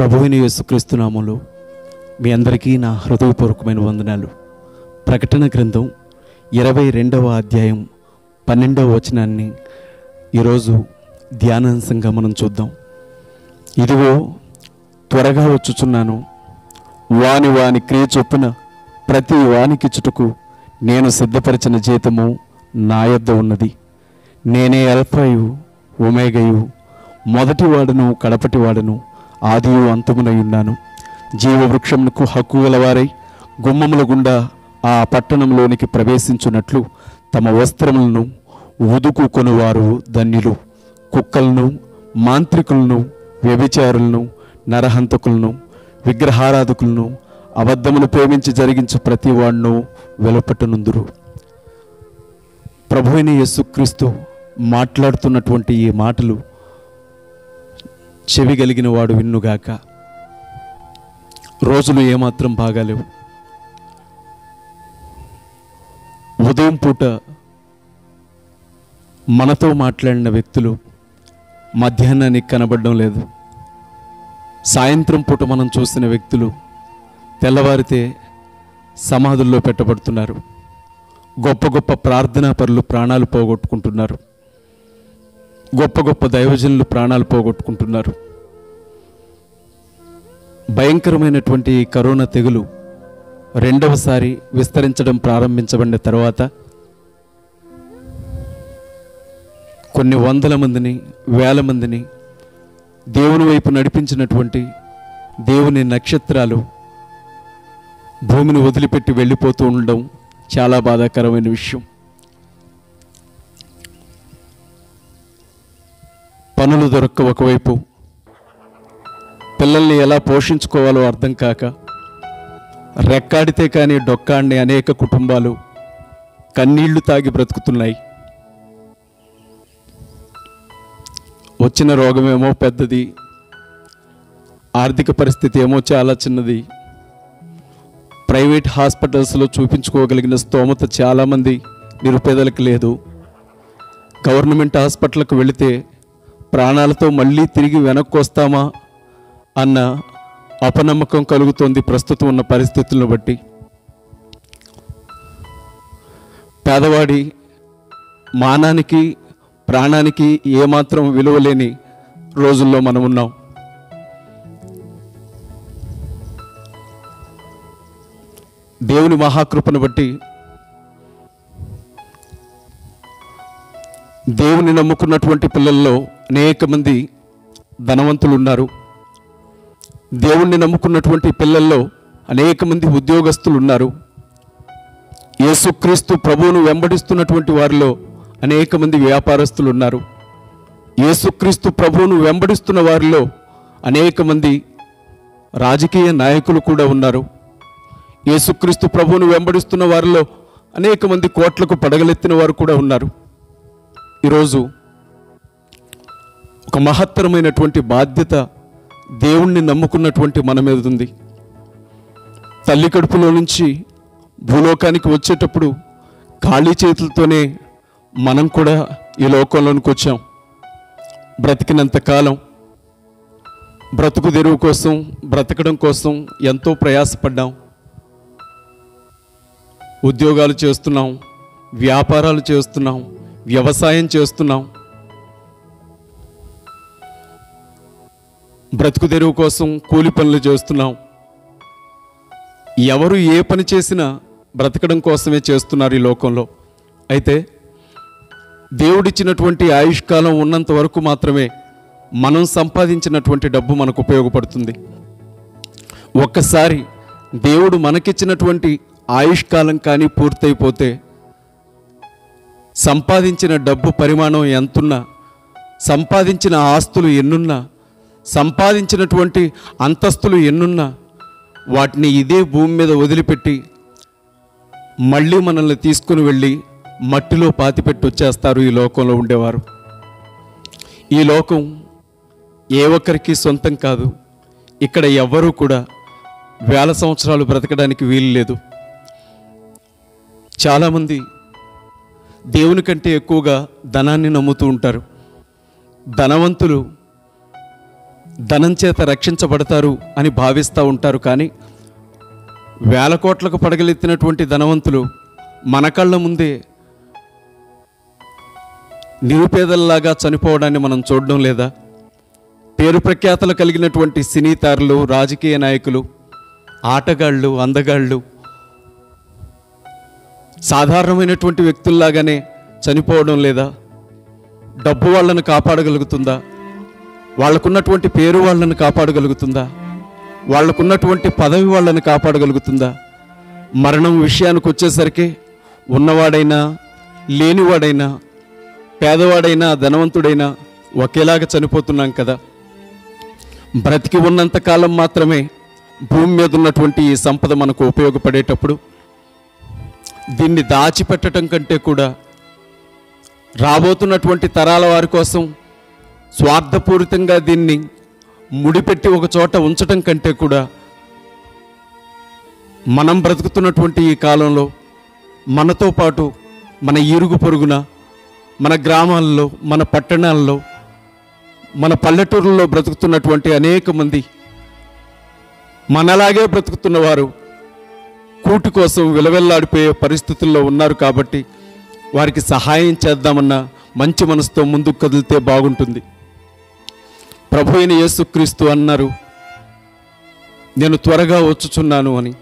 ప్రభువుని యేసుక్రీస్తు నామంలో మీ అందరికీ నా హృదయపూర్వకమైన వందనాలు ప్రకటన గ్రంథం ఇరవై రెండవ అధ్యాయం పన్నెండవ వచనాన్ని ఈరోజు ధ్యానాంశంగా మనం చూద్దాం ఇదిగో త్వరగా వచ్చుచున్నాను వాని వాని క్రియ చొప్పున ప్రతి వానికి చుటకు నేను సిద్ధపరిచిన జీతము నా యొద్ద ఉన్నది నేనే అల్ఫాయు ఒమేగయు మొదటివాడును కడపటివాడును ఆదియు అంతమునై ఉన్నాను జీవవృక్షమునకు హక్కు గలవారై గుమ్మముల గుండా ఆ పట్టణంలోనికి ప్రవేశించున్నట్లు తమ వస్త్రములను ఉదుకు కొనువారు ధన్యులు కుక్కలను మాంత్రికులను వ్యభిచారులను నరహంతకులను విగ్రహారాధకులను అబద్ధమును ప్రేమించి జరిగించు ప్రతి వాడును వెలుపట్టనుందురు ప్రభు అయిన యేసుక్రీస్తు మాట్లాడుతున్నటువంటి ఈ మాటలు చెవి కలిగిన వాడు విన్నుగాక రోజులు ఏమాత్రం బాగాలేవు ఉదయం పూట మనతో మాట్లాడిన వ్యక్తులు మధ్యాహ్నానికి కనబడడం లేదు సాయంత్రం పూట మనం చూసిన వ్యక్తులు తెల్లవారితే సమాధుల్లో పెట్టబడుతున్నారు గొప్ప గొప్ప ప్రార్థనా పరులు ప్రాణాలు పోగొట్టుకుంటున్నారు గొప్ప గొప్ప దైవజనులు ప్రాణాలు పోగొట్టుకుంటున్నారు భయంకరమైనటువంటి ఈ కరోనా తెగులు రెండవసారి విస్తరించడం ప్రారంభించబడిన తర్వాత కొన్ని వందల మందిని వేల మందిని దేవుని వైపు నడిపించినటువంటి దేవుని నక్షత్రాలు భూమిని వదిలిపెట్టి వెళ్ళిపోతూ ఉండడం చాలా బాధాకరమైన విషయం పనులు దొరక్క ఒకవైపు పిల్లల్ని ఎలా పోషించుకోవాలో అర్థం కాక రెక్కాడితే కానీ డొక్కాడిని అనేక కుటుంబాలు కన్నీళ్లు తాగి బ్రతుకుతున్నాయి వచ్చిన రోగమేమో పెద్దది ఆర్థిక పరిస్థితి ఏమో చాలా చిన్నది ప్రైవేట్ హాస్పిటల్స్లో చూపించుకోగలిగిన స్తోమత చాలామంది నిరుపేదలకు లేదు గవర్నమెంట్ హాస్పిటల్కి వెళితే ప్రాణాలతో మళ్ళీ తిరిగి వెనక్కి వస్తామా అన్న అపనమ్మకం కలుగుతోంది ప్రస్తుతం ఉన్న పరిస్థితులను బట్టి పేదవాడి మానానికి ప్రాణానికి ఏమాత్రం విలువ లేని రోజుల్లో మనం ఉన్నాం దేవుని మహాకృపను బట్టి దేవుని నమ్ముకున్నటువంటి పిల్లల్లో అనేక మంది ధనవంతులు ఉన్నారు దేవుణ్ణి నమ్ముకున్నటువంటి పిల్లల్లో అనేక మంది ఉద్యోగస్తులు ఉన్నారు యేసుక్రీస్తు ప్రభువును వెంబడిస్తున్నటువంటి వారిలో అనేక మంది వ్యాపారస్తులు ఉన్నారు యేసుక్రీస్తు ప్రభువును వెంబడిస్తున్న వారిలో అనేక మంది రాజకీయ నాయకులు కూడా ఉన్నారు యేసుక్రీస్తు ప్రభువును వెంబడిస్తున్న వారిలో అనేక మంది కోట్లకు పడగలెత్తిన వారు కూడా ఉన్నారు ఈరోజు ఒక మహత్తరమైనటువంటి బాధ్యత దేవుణ్ణి నమ్ముకున్నటువంటి మన మీద ఉంది తల్లి కడుపులో నుంచి భూలోకానికి వచ్చేటప్పుడు ఖాళీ చేతులతోనే మనం కూడా ఈ లోకంలోనికి వచ్చాం బ్రతికినంత కాలం బ్రతుకు తెరువు కోసం బ్రతకడం కోసం ఎంతో ప్రయాసపడ్డాం ఉద్యోగాలు చేస్తున్నాం వ్యాపారాలు చేస్తున్నాం వ్యవసాయం చేస్తున్నాం బ్రతుకు తెరువు కోసం కూలి పనులు చేస్తున్నాం ఎవరు ఏ పని చేసినా బ్రతకడం కోసమే చేస్తున్నారు ఈ లోకంలో అయితే దేవుడిచ్చినటువంటి ఆయుష్కాలం ఉన్నంత వరకు మాత్రమే మనం సంపాదించినటువంటి డబ్బు మనకు ఉపయోగపడుతుంది ఒక్కసారి దేవుడు మనకిచ్చినటువంటి ఆయుష్కాలం కానీ పూర్తయిపోతే సంపాదించిన డబ్బు పరిమాణం ఎంతున్నా సంపాదించిన ఆస్తులు ఎన్నున్నా సంపాదించినటువంటి అంతస్తులు ఎన్నున్నా వాటిని ఇదే భూమి మీద వదిలిపెట్టి మళ్ళీ మనల్ని తీసుకుని వెళ్ళి మట్టిలో పాతిపెట్టి వచ్చేస్తారు ఈ లోకంలో ఉండేవారు ఈ లోకం ఏ ఒక్కరికి సొంతం కాదు ఇక్కడ ఎవ్వరూ కూడా వేల సంవత్సరాలు బ్రతకడానికి వీలు లేదు చాలామంది దేవుని కంటే ఎక్కువగా ధనాన్ని నమ్ముతూ ఉంటారు ధనవంతులు ధనం చేత రక్షించబడతారు అని భావిస్తూ ఉంటారు కానీ వేల కోట్లకు పడగలెత్తినటువంటి ధనవంతులు మన కళ్ళ ముందే నిరుపేదల్లాగా చనిపోవడాన్ని మనం చూడడం లేదా పేరు ప్రఖ్యాతలు కలిగినటువంటి సినీతారులు రాజకీయ నాయకులు ఆటగాళ్ళు అందగాళ్ళు సాధారణమైనటువంటి వ్యక్తుల్లాగానే చనిపోవడం లేదా డబ్బు వాళ్ళను కాపాడగలుగుతుందా వాళ్ళకున్నటువంటి పేరు వాళ్ళను కాపాడగలుగుతుందా వాళ్ళకున్నటువంటి పదవి వాళ్ళని కాపాడగలుగుతుందా మరణం విషయానికి వచ్చేసరికి ఉన్నవాడైనా లేనివాడైనా పేదవాడైనా ధనవంతుడైనా ఒకేలాగా చనిపోతున్నాం కదా బ్రతికి ఉన్నంత కాలం మాత్రమే భూమి మీద ఉన్నటువంటి ఈ సంపద మనకు ఉపయోగపడేటప్పుడు దీన్ని దాచిపెట్టడం కంటే కూడా రాబోతున్నటువంటి తరాల వారి కోసం స్వార్థపూరితంగా దీన్ని ముడిపెట్టి ఒక చోట ఉంచటం కంటే కూడా మనం బ్రతుకుతున్నటువంటి ఈ కాలంలో మనతో పాటు మన ఇరుగు పొరుగున మన గ్రామాల్లో మన పట్టణాల్లో మన పల్లెటూరుల్లో బ్రతుకుతున్నటువంటి అనేక మంది మనలాగే బ్రతుకుతున్న వారు కూటి కోసం విలవెల్లాడిపోయే పరిస్థితుల్లో ఉన్నారు కాబట్టి వారికి సహాయం చేద్దామన్న మంచి మనసుతో ముందుకు కదిలితే బాగుంటుంది ప్రభు అయిన యేసుక్రీస్తు అన్నారు నేను త్వరగా వచ్చుచున్నాను అని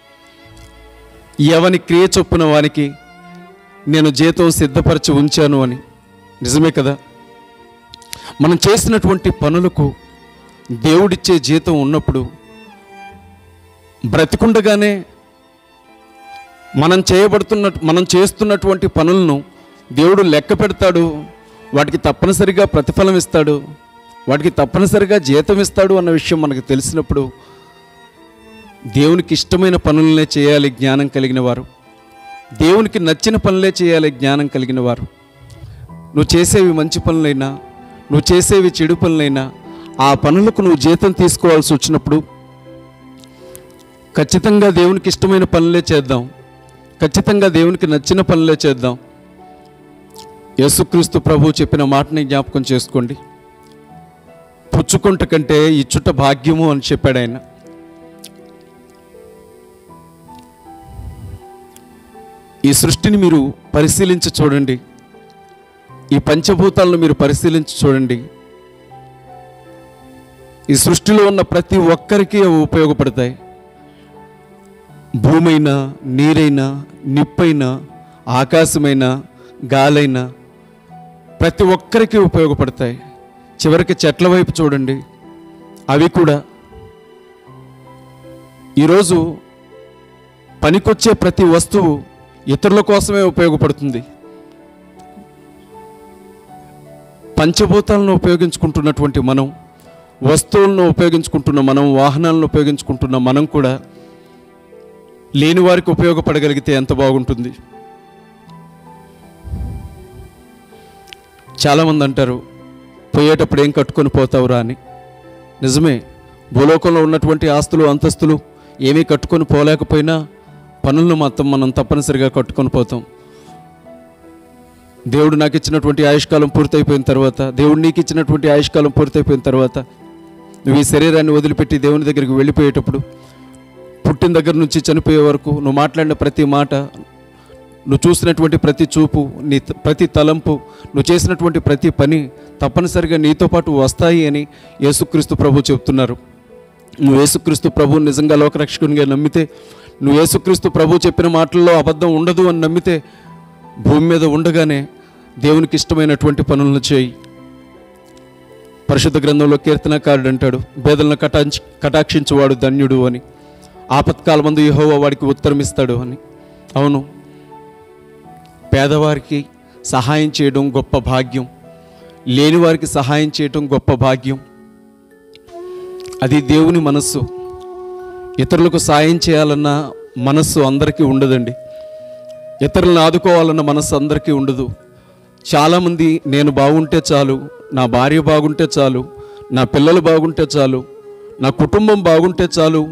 ఎవని క్రియ చొప్పున వానికి నేను జీతం సిద్ధపరిచి ఉంచాను అని నిజమే కదా మనం చేసినటువంటి పనులకు దేవుడిచ్చే జీతం ఉన్నప్పుడు బ్రతికుండగానే మనం చేయబడుతున్న మనం చేస్తున్నటువంటి పనులను దేవుడు లెక్క పెడతాడు వాటికి తప్పనిసరిగా ప్రతిఫలం ఇస్తాడు వాటికి తప్పనిసరిగా జీతం ఇస్తాడు అన్న విషయం మనకు తెలిసినప్పుడు దేవునికి ఇష్టమైన పనులనే చేయాలి జ్ఞానం కలిగిన వారు దేవునికి నచ్చిన పనులే చేయాలి జ్ఞానం కలిగిన వారు నువ్వు చేసేవి మంచి పనులైనా నువ్వు చేసేవి చెడు పనులైనా ఆ పనులకు నువ్వు జీతం తీసుకోవాల్సి వచ్చినప్పుడు ఖచ్చితంగా దేవునికి ఇష్టమైన పనులే చేద్దాం ఖచ్చితంగా దేవునికి నచ్చిన పనులే చేద్దాం యేసుక్రీస్తు ప్రభు చెప్పిన మాటని జ్ఞాపకం చేసుకోండి పుచ్చుకుంట కంటే ఇచ్చుట భాగ్యము అని చెప్పాడు ఆయన ఈ సృష్టిని మీరు పరిశీలించి చూడండి ఈ పంచభూతాలను మీరు పరిశీలించి చూడండి ఈ సృష్టిలో ఉన్న ప్రతి ఒక్కరికి అవి ఉపయోగపడతాయి భూమైనా నీరైనా నిప్పైనా ఆకాశమైనా గాలైనా ప్రతి ఒక్కరికి ఉపయోగపడతాయి చివరికి చెట్ల వైపు చూడండి అవి కూడా ఈరోజు పనికొచ్చే ప్రతి వస్తువు ఇతరుల కోసమే ఉపయోగపడుతుంది పంచభూతాలను ఉపయోగించుకుంటున్నటువంటి మనం వస్తువులను ఉపయోగించుకుంటున్న మనం వాహనాలను ఉపయోగించుకుంటున్న మనం కూడా లేని వారికి ఉపయోగపడగలిగితే ఎంత బాగుంటుంది చాలామంది అంటారు పోయేటప్పుడు ఏం కట్టుకొని పోతావురా అని నిజమే భూలోకంలో ఉన్నటువంటి ఆస్తులు అంతస్తులు ఏమీ కట్టుకొని పోలేకపోయినా పనులను మాత్రం మనం తప్పనిసరిగా కట్టుకొని పోతాం దేవుడు నాకు ఇచ్చినటువంటి ఆయుష్కాలం పూర్తయిపోయిన తర్వాత దేవుడు నీకు ఇచ్చినటువంటి ఆయుష్కాలం పూర్తయిపోయిన తర్వాత నువ్వు ఈ శరీరాన్ని వదిలిపెట్టి దేవుని దగ్గరికి వెళ్ళిపోయేటప్పుడు పుట్టిన దగ్గర నుంచి చనిపోయే వరకు నువ్వు మాట్లాడిన ప్రతి మాట నువ్వు చూసినటువంటి ప్రతి చూపు నీ త- ప్రతి తలంపు నువ్వు చేసినటువంటి ప్రతి పని తప్పనిసరిగా నీతో పాటు వస్తాయి అని యేసుక్రీస్తు ప్రభు చెప్తున్నారు నువ్వు యేసుక్రీస్తు ప్రభు నిజంగా లోకరక్షకునిగా నమ్మితే నువ్వు యేసుక్రీస్తు ప్రభు చెప్పిన మాటల్లో అబద్ధం ఉండదు అని నమ్మితే భూమి మీద ఉండగానే దేవునికి ఇష్టమైనటువంటి పనులను చేయి పరిశుద్ధ గ్రంథంలో కీర్తనకారుడు అంటాడు బేదలను కటాంచి కటాక్షించువాడు ధన్యుడు అని ఆపత్కాలమందు యెహోవా వాడికి ఉత్తరం ఇస్తాడు అని అవును పేదవారికి సహాయం చేయడం గొప్ప భాగ్యం లేని వారికి సహాయం చేయడం గొప్ప భాగ్యం అది దేవుని మనస్సు ఇతరులకు సాయం చేయాలన్న మనస్సు అందరికీ ఉండదండి ఇతరులను ఆదుకోవాలన్న మనస్సు అందరికీ ఉండదు చాలామంది నేను బాగుంటే చాలు నా భార్య బాగుంటే చాలు నా పిల్లలు బాగుంటే చాలు నా కుటుంబం బాగుంటే చాలు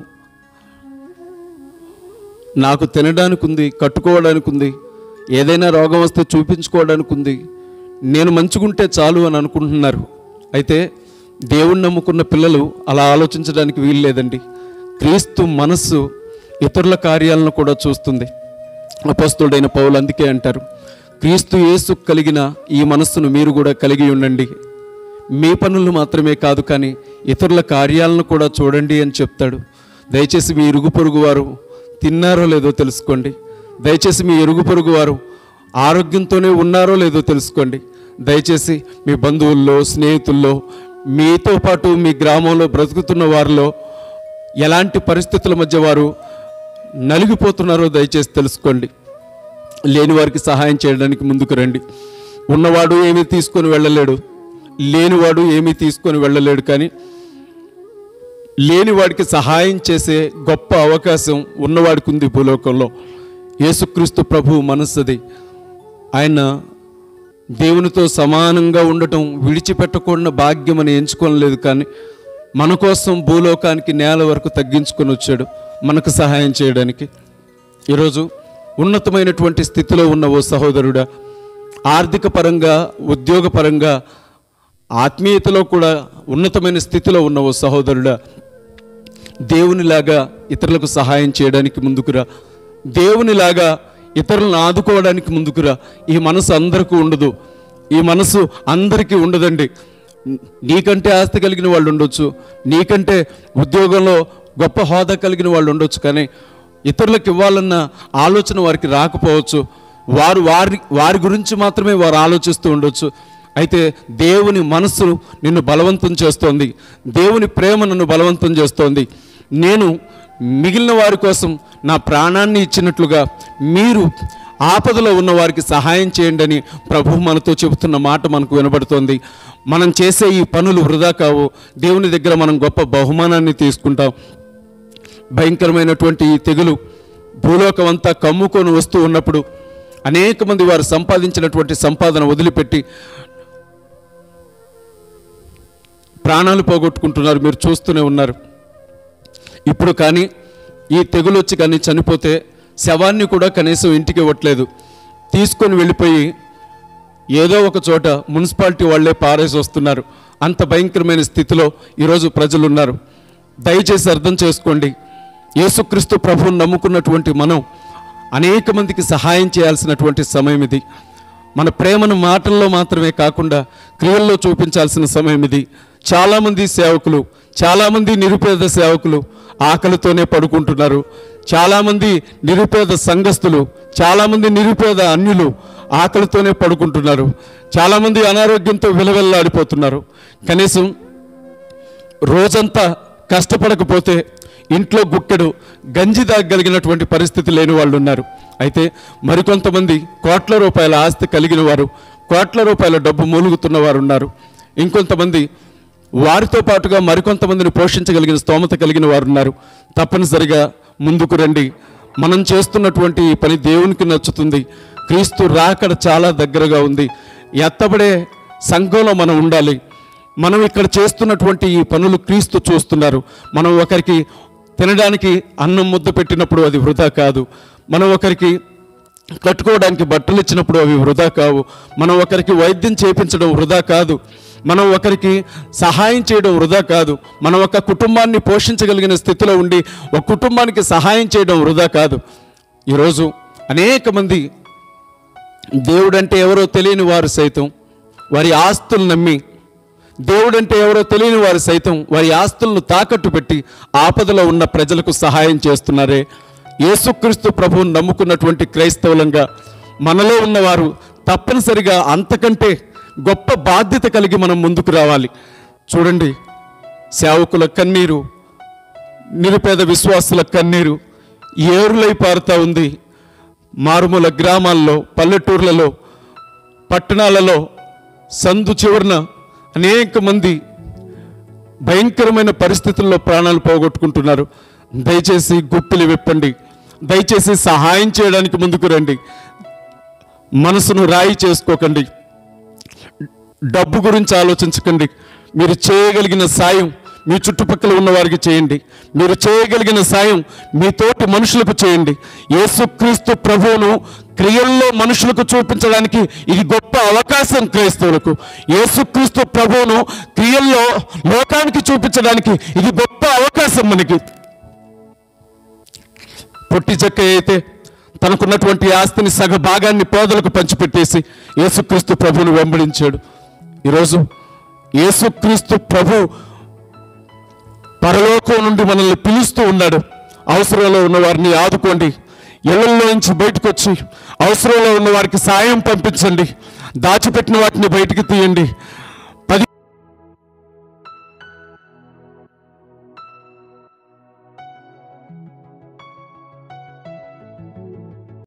నాకు తినడానికి ఉంది కట్టుకోవడానికి ఉంది ఏదైనా రోగం వస్తే చూపించుకోవడానికి ఉంది నేను మంచిగుంటే చాలు అని అనుకుంటున్నారు అయితే దేవుణ్ణి నమ్ముకున్న పిల్లలు అలా ఆలోచించడానికి వీలు లేదండి క్రీస్తు మనస్సు ఇతరుల కార్యాలను కూడా చూస్తుంది అపస్తుడైన పౌలు అందుకే అంటారు క్రీస్తు యేసు కలిగిన ఈ మనస్సును మీరు కూడా కలిగి ఉండండి మీ పనులు మాత్రమే కాదు కానీ ఇతరుల కార్యాలను కూడా చూడండి అని చెప్తాడు దయచేసి మీ ఇరుగు పొరుగు వారు తిన్నారో లేదో తెలుసుకోండి దయచేసి మీ ఇరుగు పొరుగు వారు ఆరోగ్యంతోనే ఉన్నారో లేదో తెలుసుకోండి దయచేసి మీ బంధువుల్లో స్నేహితుల్లో మీతో పాటు మీ గ్రామంలో బ్రతుకుతున్న వారిలో ఎలాంటి పరిస్థితుల మధ్య వారు నలిగిపోతున్నారో దయచేసి తెలుసుకోండి లేని వారికి సహాయం చేయడానికి ముందుకు రండి ఉన్నవాడు ఏమీ తీసుకొని వెళ్ళలేడు లేనివాడు ఏమీ తీసుకొని వెళ్ళలేడు కానీ లేనివాడికి సహాయం చేసే గొప్ప అవకాశం ఉన్నవాడికి ఉంది భూలోకంలో యేసుక్రీస్తు ప్రభు మనస్సుది ఆయన దేవునితో సమానంగా ఉండటం విడిచిపెట్టకుండా భాగ్యం అని ఎంచుకోలేదు కానీ మన కోసం భూలోకానికి నేల వరకు తగ్గించుకొని వచ్చాడు మనకు సహాయం చేయడానికి ఈరోజు ఉన్నతమైనటువంటి స్థితిలో ఉన్న ఓ సహోదరుడా ఆర్థిక పరంగా ఉద్యోగ పరంగా ఆత్మీయతలో కూడా ఉన్నతమైన స్థితిలో ఉన్న ఓ సహోదరుడా దేవునిలాగా ఇతరులకు సహాయం చేయడానికి ముందుకురా దేవునిలాగా ఇతరులను ఆదుకోవడానికి ముందుకురా ఈ మనసు అందరికీ ఉండదు ఈ మనసు అందరికీ ఉండదండి నీకంటే ఆస్తి కలిగిన వాళ్ళు ఉండొచ్చు నీకంటే ఉద్యోగంలో గొప్ప హోదా కలిగిన వాళ్ళు ఉండొచ్చు కానీ ఇతరులకు ఇవ్వాలన్న ఆలోచన వారికి రాకపోవచ్చు వారు వారి వారి గురించి మాత్రమే వారు ఆలోచిస్తూ ఉండొచ్చు అయితే దేవుని మనస్సు నిన్ను బలవంతం చేస్తోంది దేవుని ప్రేమ నన్ను బలవంతం చేస్తోంది నేను మిగిలిన వారి కోసం నా ప్రాణాన్ని ఇచ్చినట్లుగా మీరు ఆపదలో ఉన్న వారికి సహాయం చేయండి అని ప్రభు మనతో చెబుతున్న మాట మనకు వినబడుతోంది మనం చేసే ఈ పనులు వృధా కావు దేవుని దగ్గర మనం గొప్ప బహుమానాన్ని తీసుకుంటాం భయంకరమైనటువంటి ఈ తెగులు భూలోకం అంతా కమ్ముకొని వస్తూ ఉన్నప్పుడు అనేక మంది వారు సంపాదించినటువంటి సంపాదన వదిలిపెట్టి ప్రాణాలు పోగొట్టుకుంటున్నారు మీరు చూస్తూనే ఉన్నారు ఇప్పుడు కానీ ఈ తెగులు వచ్చి కానీ చనిపోతే శవాన్ని కూడా కనీసం ఇంటికి ఇవ్వట్లేదు తీసుకొని వెళ్ళిపోయి ఏదో ఒక చోట మున్సిపాలిటీ వాళ్ళే పారేసి వస్తున్నారు అంత భయంకరమైన స్థితిలో ఈరోజు ప్రజలు ఉన్నారు దయచేసి అర్థం చేసుకోండి యేసుక్రీస్తు ప్రభువుని నమ్ముకున్నటువంటి మనం అనేక మందికి సహాయం చేయాల్సినటువంటి సమయం ఇది మన ప్రేమను మాటల్లో మాత్రమే కాకుండా క్రియల్లో చూపించాల్సిన సమయం ఇది చాలామంది సేవకులు చాలామంది నిరుపేద సేవకులు ఆకలితోనే పడుకుంటున్నారు చాలామంది నిరుపేద సంఘస్థులు చాలామంది నిరుపేద అన్యులు ఆకలితోనే పడుకుంటున్నారు చాలామంది అనారోగ్యంతో విలవెల్లాడిపోతున్నారు కనీసం రోజంతా కష్టపడకపోతే ఇంట్లో గుక్కెడు గంజి దాగలిగినటువంటి పరిస్థితి లేని వాళ్ళు ఉన్నారు అయితే మరికొంతమంది కోట్ల రూపాయల ఆస్తి కలిగిన వారు కోట్ల రూపాయల డబ్బు మూలుగుతున్న వారు ఉన్నారు ఇంకొంతమంది వారితో పాటుగా మరికొంతమందిని పోషించగలిగిన స్తోమత కలిగిన వారు ఉన్నారు తప్పనిసరిగా ముందుకు రండి మనం చేస్తున్నటువంటి ఈ పని దేవునికి నచ్చుతుంది క్రీస్తు రాకడ చాలా దగ్గరగా ఉంది ఎత్తబడే సంఘంలో మనం ఉండాలి మనం ఇక్కడ చేస్తున్నటువంటి ఈ పనులు క్రీస్తు చూస్తున్నారు మనం ఒకరికి తినడానికి అన్నం ముద్ద పెట్టినప్పుడు అది వృధా కాదు మనం ఒకరికి కట్టుకోవడానికి బట్టలు ఇచ్చినప్పుడు అవి వృధా కావు మనం ఒకరికి వైద్యం చేయించడం వృధా కాదు మనం ఒకరికి సహాయం చేయడం వృధా కాదు మనం ఒక కుటుంబాన్ని పోషించగలిగిన స్థితిలో ఉండి ఒక కుటుంబానికి సహాయం చేయడం వృధా కాదు ఈరోజు అనేక మంది దేవుడంటే ఎవరో తెలియని వారు సైతం వారి ఆస్తులు నమ్మి దేవుడంటే ఎవరో తెలియని వారు సైతం వారి ఆస్తులను తాకట్టు పెట్టి ఆపదలో ఉన్న ప్రజలకు సహాయం చేస్తున్నారే యేసుక్రీస్తు ప్రభువుని నమ్ముకున్నటువంటి క్రైస్తవులంగా మనలో ఉన్నవారు తప్పనిసరిగా అంతకంటే గొప్ప బాధ్యత కలిగి మనం ముందుకు రావాలి చూడండి సేవకుల కన్నీరు నిరుపేద విశ్వాసుల కన్నీరు ఏరులై పారుతా ఉంది మారుమూల గ్రామాల్లో పల్లెటూర్లలో పట్టణాలలో సందు చివరన అనేక మంది భయంకరమైన పరిస్థితుల్లో ప్రాణాలు పోగొట్టుకుంటున్నారు దయచేసి గుప్పిలి విప్పండి దయచేసి సహాయం చేయడానికి ముందుకు రండి మనసును రాయి చేసుకోకండి డబ్బు గురించి ఆలోచించకండి మీరు చేయగలిగిన సాయం మీ చుట్టుపక్కల ఉన్న వారికి చేయండి మీరు చేయగలిగిన సాయం మీ తోటి మనుషులకు చేయండి యేసుక్రీస్తు ప్రభువును క్రియల్లో మనుషులకు చూపించడానికి ఇది గొప్ప అవకాశం క్రైస్తవులకు యేసుక్రీస్తు ప్రభువును క్రియల్లో లోకానికి చూపించడానికి ఇది గొప్ప అవకాశం మనకి పొట్టి చెక్క అయితే తనకున్నటువంటి ఆస్తిని సగ భాగాన్ని పేదలకు పంచిపెట్టేసి యేసుక్రీస్తు ప్రభువును వెంబడించాడు ఈరోజు యేసుక్రీస్తు ప్రభు పరలోకం నుండి మనల్ని పిలుస్తూ ఉన్నాడు అవసరంలో ఉన్న వారిని ఆదుకోండి ఇళ్లలో నుంచి బయటకు వచ్చి అవసరంలో ఉన్న వారికి సాయం పంపించండి దాచిపెట్టిన వాటిని బయటికి తీయండి